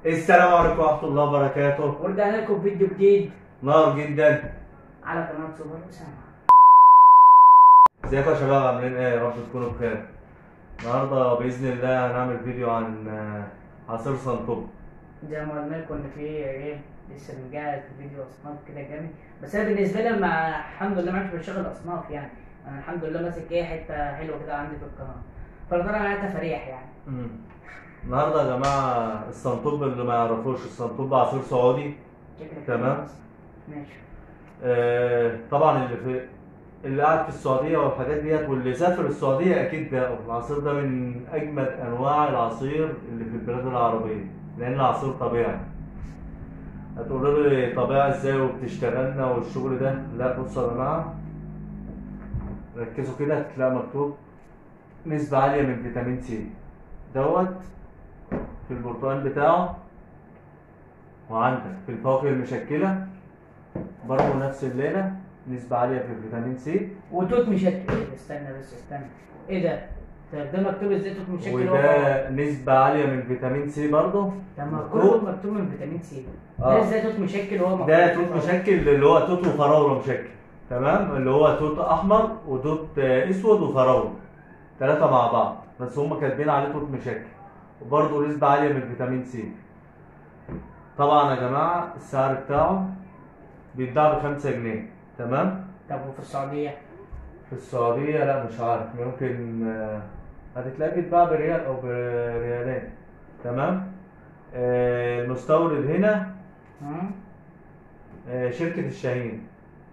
السلام عليكم ورحمة الله وبركاته ورجعنا لكم فيديو جديد نار جدا على قناه سوبر اسامه ازيكم يا شباب عاملين ايه يا رب تكونوا بخير النهارده بإذن الله هنعمل فيديو عن آه، عصير صنطوب زي ما قلنا لكم ان في ايه لسه بنجهز في فيديو اصناف كده جامد بس انا بالنسبه لي ما الحمد لله ما عادش بشتغل اصناف يعني انا الحمد لله ماسك ايه حته حلوه كده عندي في القناه فالقناه معايا تفاريح يعني مم. النهارده يا جماعة الصنطوب اللي ما يعرفوش الصنطوب عصير سعودي شكلك تمام. حلو أصلاً. ماشي آه، طبعا اللي في اللي قاعد في السعودية والحاجات ديت واللي سافر السعودية أكيد ده العصير ده من أجمد أنواع العصير اللي في البلاد العربية لأنه عصير طبيعي هتقولوا لي طبيعي ازاي وبتشتغلنا والشغل ده لا بصوا يا جماعة ركزوا كده هتلاقي مكتوب نسبة عالية من فيتامين سي دوت في البرتقال بتاعه وعندك في الفواكه المشكلة برضه نفس الليلة نسبة عالية في الفيتامين سي وتوت مشكل استنى بس استنى ايه ده؟ طب ده مكتوب ازاي توت مشكل هو وده نسبة عالية من فيتامين سي برضه طب ما مكتوب. كله مكتوب من فيتامين سي آه. ده ازاي توت مشكل هو مكتوب ده توت مشكل اللي هو توت وفراولة مشكل تمام اللي هو توت أحمر وتوت آه، أسود وفراولة ثلاثة مع بعض بس هم كاتبين عليه توت مشكل وبرضه نسبة عالية من فيتامين سي طبعا يا جماعة السعر بتاعه بيتباع بخمسة جنيه تمام طب وفي السعوديه في السعودية لا مش عارف ممكن آه، هتتلاقي بيتباع بريال أو بريالين تمام آه، المستورد هنا ها؟ آه، شركة الشاهين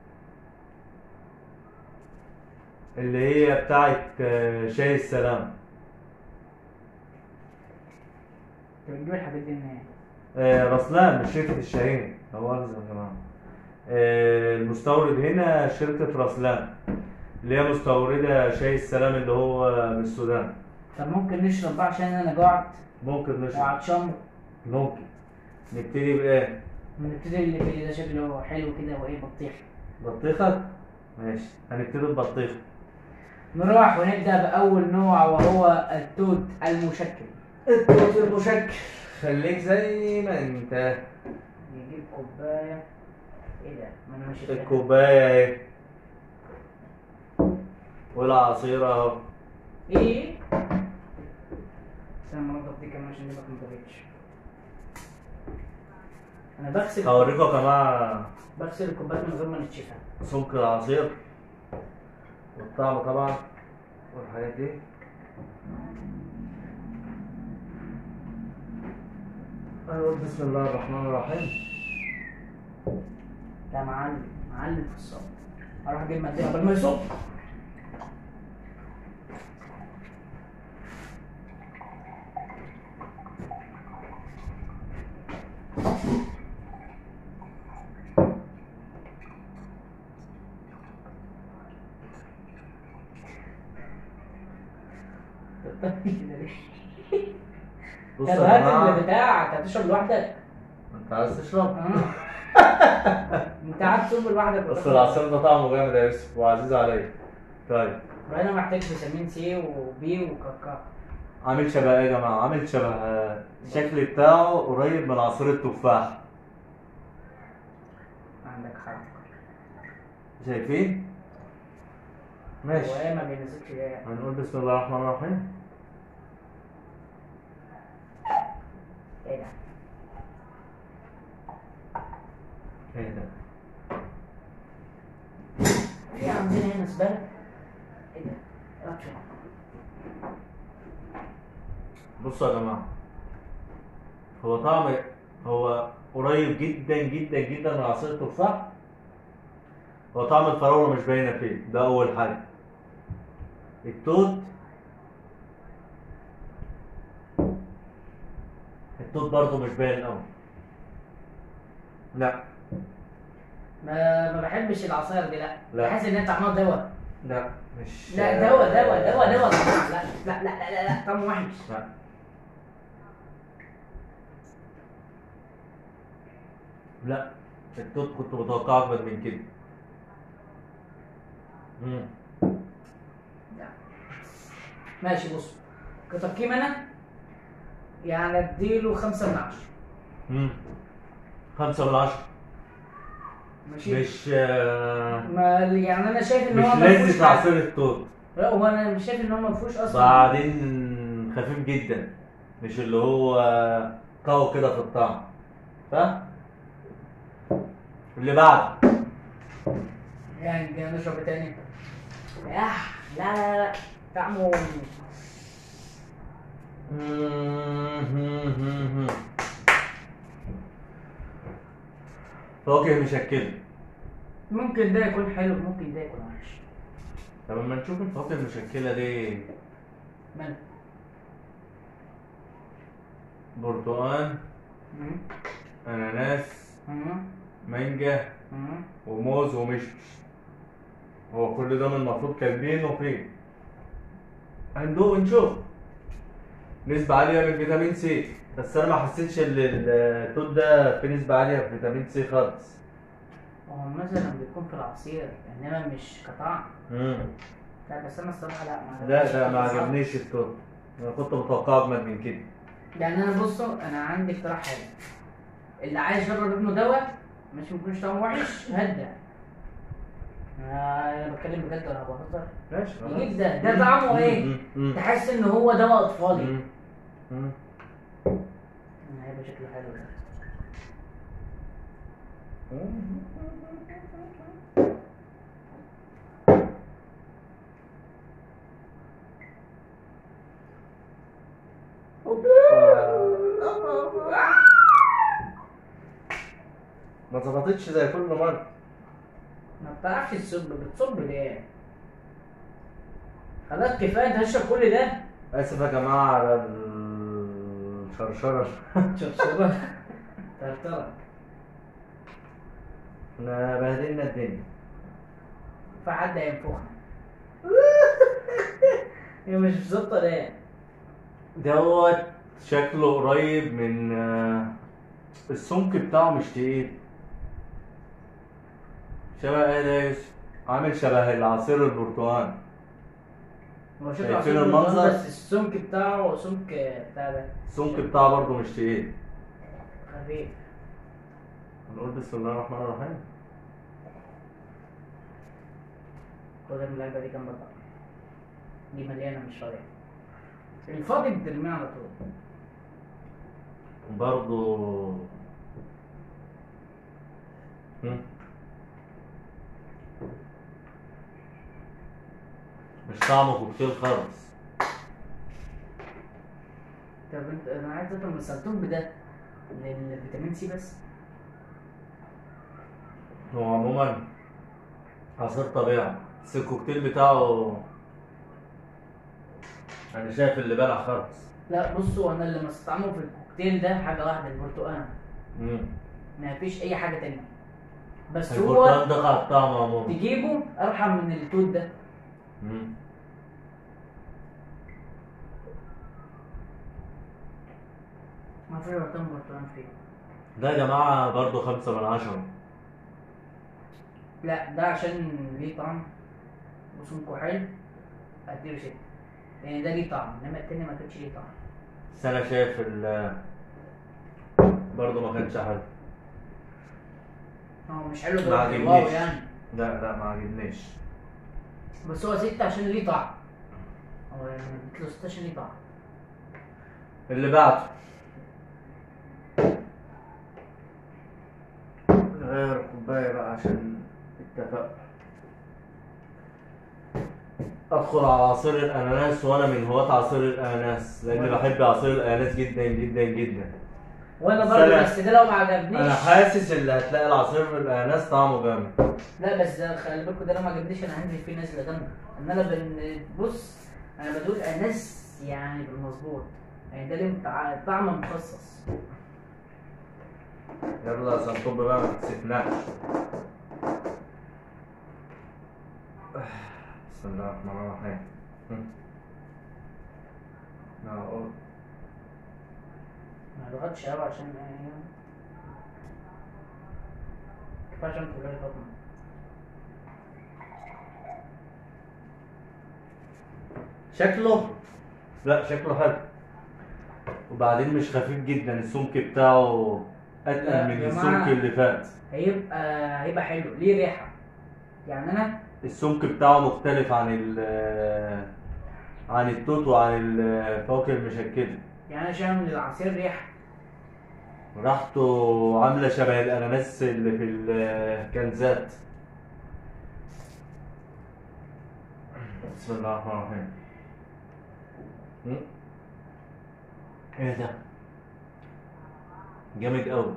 اللي هي بتاعت آه، شاي السلام انت بتجيب الحاجات دي منين؟ آه، رسلان مش شركة الشاهين هو مؤاخذة يا جماعة آه، المستورد هنا شركة رسلان اللي هي مستوردة شاي السلام اللي هو من السودان طب ممكن نشرب بقى عشان انا جوعت ممكن نشرب وعطشان ممكن نبتدي بإيه؟ ونبتدي اللي في ده شكله حلو كده وايه بطيخ بطيخة؟ ماشي هنبتدي ببطيخة نروح ونبدا باول نوع وهو التوت المشكل التوت المشكل خليك زي ما انت نجيب كوبايه ايه ده؟ ما انا مش فاهم. الكوباية اهي والعصير اهو ايه؟ استنى انضف دي كمان عشان دي ما انضفتش انا بغسل هوريكم يا جماعة بغسل الكوبايات من غير ما نتشفها سمك العصير والطعم طبعا والحاجات دي أيوة بسم الله الرحمن الرحيم لا معلم معلم في الصوت اروح اجيب ماديه قبل ما يصب بص طب يا هات اللي جماعة بتاعك هتشرب لوحدك أنت عايز تشرب؟ آه. انت قاعد تصب لوحدك بس العصير ده طعمه جامد يا يوسف وعزيز عليا طيب وانا محتاج فيتامين سي وبي وكاكا عامل شبه ايه يا جماعة؟ عامل شبه آه، الشكل بتاعه قريب من عصير التفاح عندك حق شايفين؟ ماشي هو ايه ما بينزلش ده هنقول بسم الله الرحمن الرحيم ايه ده؟ ايه ده؟ في عندنا هنا زباله ايه ده؟ يلا شوف. بصوا يا جماعة هو طعم هو قريب جدا جدا جدا من عصير التفاح هو طعم الفراولة مش باينة فيه ده أول حاجة التوت التوت برضه مش باين أوي لا ما ما بحبش العصاير دي لا لا. بحس ان هي طعمها دواء لا مش لا دواء دواء دواء دواء طبعا لا لا لا لا لا, لا. طعمه وحش لا لا التوت كنت متوقع أكبر من كده مم. لا. ماشي بص كتقييم انا يعني اديله خمسة من عشرة مم. خمسة من عشرة ماشي مش آه، ما يعني انا شايف ان مش هو ما فيهوش لذة حاجة. عصير التوت لا هو انا مش شايف ان هو ما فيهوش اصلا بعدين خفيف جدا مش اللي هو قوي كده في الطعم فاهم اللي بعد يعني كده نشرب تاني ياه لا لا لا طعمه فواكه مشكلة ممكن ده يكون حلو ممكن ده يكون وحش طب اما نشوف الفواكه المشكلة دي من برتقال مم. اناناس مم. مانجا مم. وموز ومشمش هو كل ده من المفروض كاتبين وفين هندوق ونشوف نسبة عالية من فيتامين سي بس انا ما حسيتش ان التوت ده في نسبة عالية من فيتامين سي خالص هو مثلا بيكون في العصير انما مش كطعم امم لا بس انا الصراحه لا ما لا عجبنيش لا ما الصراحة. عجبنيش التوت انا كنت متوقع اجمل من كده يعني انا بصوا انا عندي اقتراح حلو اللي عايز يجرب ابنه دواء مش ممكنش طعمه وحش هدى انا بتكلم بجد ولا بهزر ماشي خلاص. يجيب ده ده طعمه ايه مم، مم، تحس ان هو دواء اطفالي مم، مم. هيبقى شكله حلو ده ما ظبطتش زي كل مرة ما بتعرفش تصب بتصب ليه خلاص كفايه تشرب كل ده اسف يا جماعة على الشرشرة شرشبه ترترك احنا بهدلنا الدنيا فحد هينفخنا هي مش ظابطه ليه دوت شكله قريب من آه، السمك بتاعه مش تقيل شبه ايه ده يا يوسف؟ عامل شبه العصير البرتقال هو شايفين شكله عصير المنظر؟ برتقال، بس السمك بتاعه سمك بتاع ده السمك بتاعه برضه مش تقيل خفيف هنقول بسم الله الرحمن الرحيم خد من اللعبه دي جنب بعض دي مليانه مش فاضيه الفاضي بترميه على طول برضه مم. مش طعمه كوكتيل خالص طب انت انا عايز افهم السلطوك بده للفيتامين سي بس هو عموما عصير طبيعي بس الكوكتيل بتاعه انا شايف اللي بلع خالص لا بصوا انا اللي مستطعمه في الكوكتيل ده حاجه واحده البرتقال مم. ما فيش اي حاجه تانية بس هو البرتقال ده قاعد طعمه عموما تجيبه ارحم من التوت ده مم. ما في برتقال برتقال فيه ده يا جماعة برضه خمسة من عشرة لا ده عشان ليه طعم وسمكه حلو اديله ستة يعني ده ليه طعم انما التاني ما كانش ليه طعم بس أنا شايف ال برضه ما كانش حلو هو مش حلو ما ده عجبنيش. واو يعني لا لا ما عجبنيش بس هو ستة عشان ليه طعم هو يعني اديله ستة عشان ليه طعم اللي بعده غير كوباية بقى عشان اتفق ادخل على عصير الاناناس وانا من هواة عصير الاناناس لاني وأنا. بحب عصير الاناناس جدا جدا جدا وانا بس برضه أنا- بس ده لو ما عجبنيش انا حاسس ان هتلاقي العصير الاناناس طعمه جامد لا بس ده خلي بالكوا ده لو ما عجبنيش انا هنزل فيه نزله جامده ان انا بن... بص انا بدوق اناس يعني بالمظبوط يعني ده ليه طع- طعم مخصص يلا يا سنطوب بقى ما تكسفناش بسم الله الرحمن الرحيم هم. معقول ما ضغطش قوي عشان يعني كفايه عشان تقول لي فاطمه شكله لا شكله حلو وبعدين مش خفيف جدا السمك بتاعه اتقل لا من يا السمك جماعة. اللي فات هيبقى هيبقى حلو ليه ريحه يعني انا السمك بتاعه مختلف عن ال عن التوت وعن الفواكه المشكله يعني انا شامم للعصير ريحه ريحته عامله شبه الاناناس اللي في الكنزات بسم الله الرحمن الرحيم م? ايه ده جامد قوي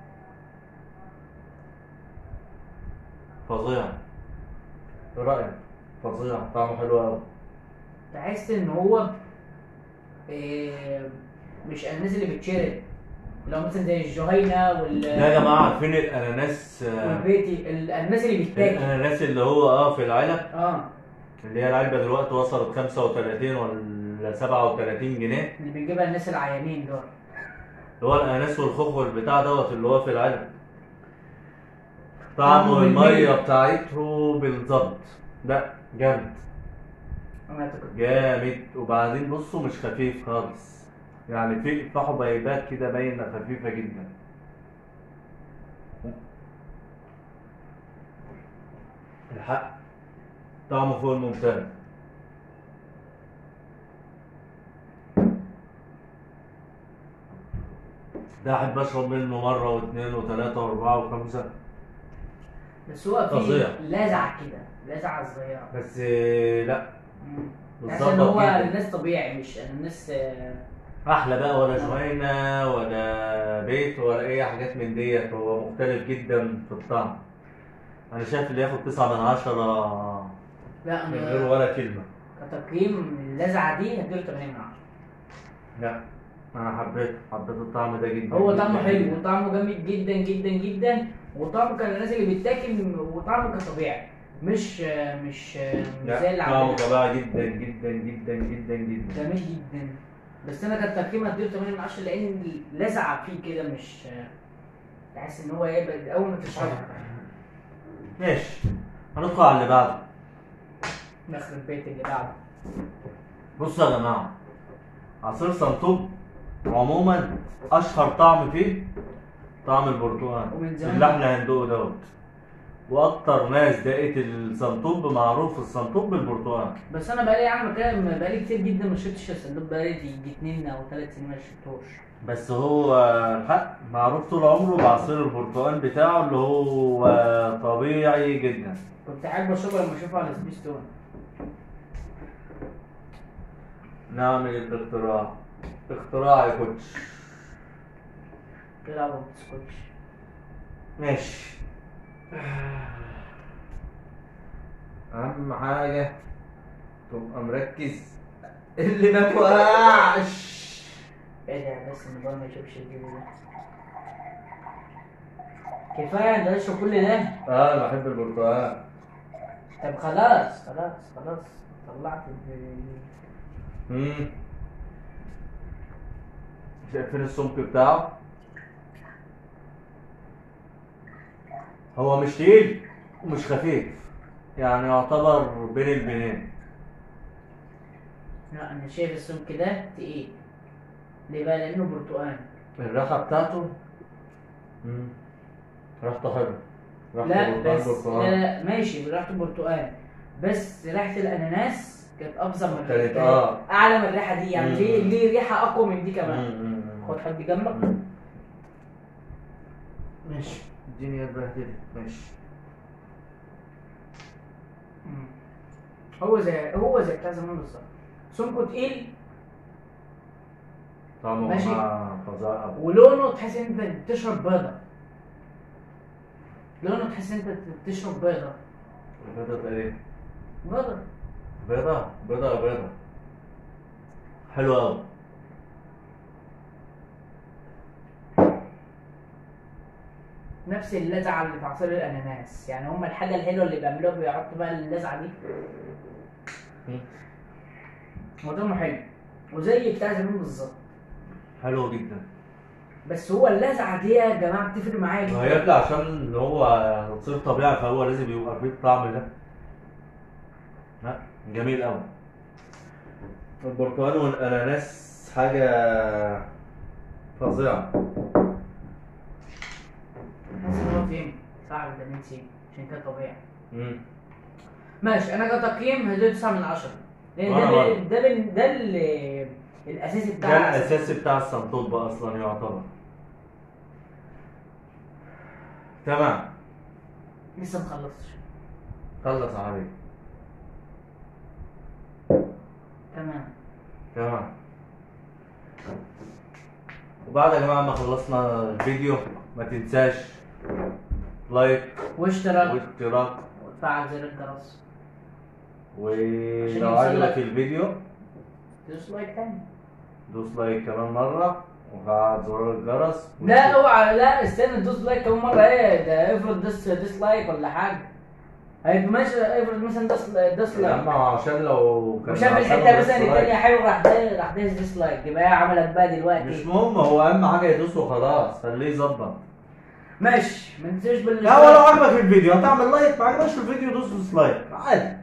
فظيع ايه رايك فظيع طعمه حلو قوي تحس ان هو إيه مش الناس اللي بتشرب لو مثلا زي الجهينه وال ده يا جماعه عارفين الاناناس آه، والبيتي الناس اللي بيتاكل الاناناس اللي هو اه في العلب اه اللي هي العلبة دلوقتي وصلت 35 ولا 37 جنيه اللي بيجيبها الناس العيانين دول اللي هو الأناناس والخوخ والبتاع دوت اللي هو في العلب طعمه طعمه بالمية. المية بتاعته بالظبط لا جامد انا اعتقد جامد وبعدين بصوا مش خفيف خالص يعني في في حبيبات كده باينة خفيفة جدا الحق طعمه فوق الممتاز ده احب اشرب منه مره واثنين وثلاثه واربعه وخمسه بس هو فظيع. فيه لزعه كده لزعه صغيره بس آه، لا مم. تحس ان بتظبط هو جدا الناس طبيعي مش الناس آه، احلى بقى ولا جوينه ولا بيت ولا اي حاجات من ديت هو مختلف جدا في الطعم انا شايف اللي ياخد تسعة من عشرة لا من غير انا ولا كلمه كتقييم اللزعه دي هديله 8 من 10 لا انا حبيت حبيت الطعم ده جدا هو جداً طعمه حلو جداً. وطعمه جامد جدا جدا جدا وطعمه كان الناس اللي بيتاكل وطعمه كطبيعي مش آه، مش آه، مش لا، زي اللي طعمه عندنا طبيعي جدا جدا جدا جدا جدا جميل جدا بس انا كان تقييمي هديله 8 من 10 لان اللزعه فيه كده مش آه، تحس ان هو ايه بقى- اول ما تشربه ماشي هندخل على اللي بعده داخل البيت اللي بعده بصوا يا جماعه عصير سنتوب عموما اشهر طعم فيه طعم البرتقال ومن زمان. اللي احنا هندوقه دوت واكتر ناس دقت السنتوب معروف السنتوب بالبرتقال بس انا بقالي يا عم كده بقالي كتير جدا ما شربتش الصندوق بقالي يجي اتنين او ثلاث سنين ما شربتوش بس هو الحق معروف طول عمره بعصير البرتقال بتاعه اللي هو طبيعي جدا كنت قاعد بشربه لما اشوفه على سبيس تون نعمل الاختراع اختراع يا كوتش كده ما بتسكتش ماشي اهم حاجة تبقى مركز اللي ما توقعش ايه ده بس النظام ما يشوفش الفيديو ده كفايه انت تشرب كل ده اه انا بحب البرتقال طب خلاص خلاص خلاص طلعت ال- امم شايفين السمك بتاعه هو مش تقيل ومش خفيف يعني يعتبر بين البنين لا انا شايف السمك ده تقيل ليه بقى لانه برتقال الريحة بتاعته امم ريحته حلوة ريحته لا برتقال بس لا, برتقال لا ماشي ريحته برتقال بس ريحه الاناناس كانت افظع من كانت- كانت آه. اعلى من الريحه دي يعني مم. ليه ليه ريحه اقوى من دي كمان مم. خد حد جنبك مم. ماشي الدنيا اتبهدلت ماشي مم. هو زي هو زي بتاع زمان بالظبط سمكه تقيل طعمه ماشي. مع فظاع ولونه تحس ان انت بتشرب بيضه لونه تحس ان انت بتشرب بيضه بيضة ايه؟ بيضه بيضة بيضة بيضة حلوة أوي نفس اللذعه اللي في عصير الاناناس يعني هم الحاجه الحلوه اللي بيعملوها بيحطوا بقى اللذعه دي مم. هو طعمه حلو وزي بتاع زمان بالظبط حلوة جدا بس هو اللذعه دي يا جماعه بتفرق معايا ما هي جدا يطلع عشان اللي هو تصير طبيعي فهو لازم يبقى فيه الطعم ده لا جميل أوي البرتقال والأناناس حاجة فظيعة حاسس ان هو فين صعب فيتامين سي عشان كده طبيعي مم. ماشي انا كتقييم هديله 9 من 10 لان وأنا ده برضه. ده ده, ده ال- الاساسي ده بتاع الأساسي بتاع السنتوب أصلا يعتبر تمام لسه مخلصتش خلص يا حبيبي تمام تمام وبعد يا جماعة ما خلصنا الفيديو ما تنساش لايك واشترك واشتراك وتفعل زر الجرس ولو يوصلك. عجبك الفيديو دوس لايك تاني دوس لايك كمان مرة وفعل زرار الجرس لا اوعى لا استنى دوس لايك كمان مره ايه ده افرض ديس ديس لايك ولا حاجه هيبقى ماشي افرض مثلا ديس ديس يا لايك عم عشان لو كان وشاف عشان الحته بس مثلا لايك. التانية حلو راح دا- راح دايس ديس لايك يبقى هي عملت بقى مش دلوقتي مهم هو اهم حاجه يدوس وخلاص خليه يظبط ماشي ما تنساش بال لا ولو عجبك الفيديو هتعمل لايك ما عجبكش الفيديو دوس ديسلايك عادي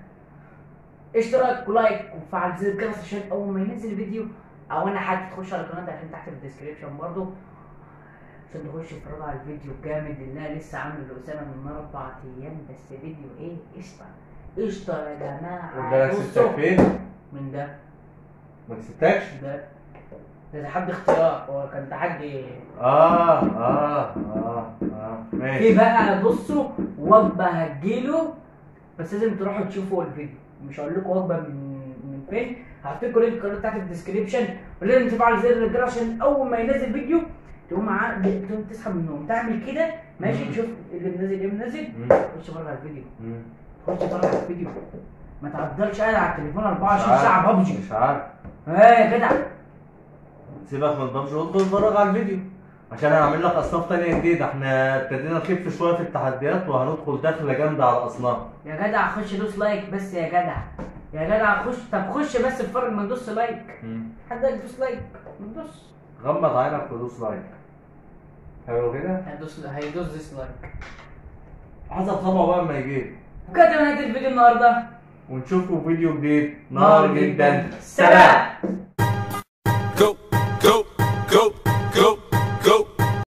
اشتراك ولايك وفعل زر الجرس عشان اول ما ينزل فيديو او انا حد تخش على قناتي عشان تحت في الديسكريبشن برضو عشان تخش تتفرج على الفيديو الجامد اللي انا لسه عامله لاسامه من اربع ايام بس فيديو ايه قشطه قشطه يا جماعه والجالاكسي بصوا. بتاعك فين؟ من ده ما كسبتكش؟ ده ده تحدي اختيار هو كان تحدي اه اه اه اه في ماشي بقى بصوا وجبه هتجيله بس لازم تروحوا تشوفوا الفيديو مش هقول لكم وجبه من من فين هحط لكم لينك القناه بتاعت الديسكريبشن ولازم تفعل زر الجرس عشان اول ما ينزل فيديو تقوم ع- تقوم تصحى من النوم تعمل كده ماشي مم. تشوف اللي منزل ايه منزل مم. خش اتفرج على الفيديو مم. خش اتفرج على الفيديو ما تعدلش قاعد على التليفون 24 مش عارف. ساعه ببجي مش عارف ايه يا جدع سيبك من ببجي وانت اتفرج على الفيديو عشان هنعمل لك اصناف تانية جديدة احنا ابتدينا نخف شوية في التحديات وهندخل دخلة جامدة على الاصناف يا جدع خش دوس لايك بس يا جدع يا جدع خش طب خش بس اتفرج ما تدوس لايك مم. حد قال دوس لايك ما تدوس غمض عينك ودوس لايك حلو كده هيدوس هيدوس ديسلايك حسب طبعه بقى اما يجيب وكده نهايه الفيديو النهارده ونشوفكم فيديو جديد نار جدا سلام Go, go.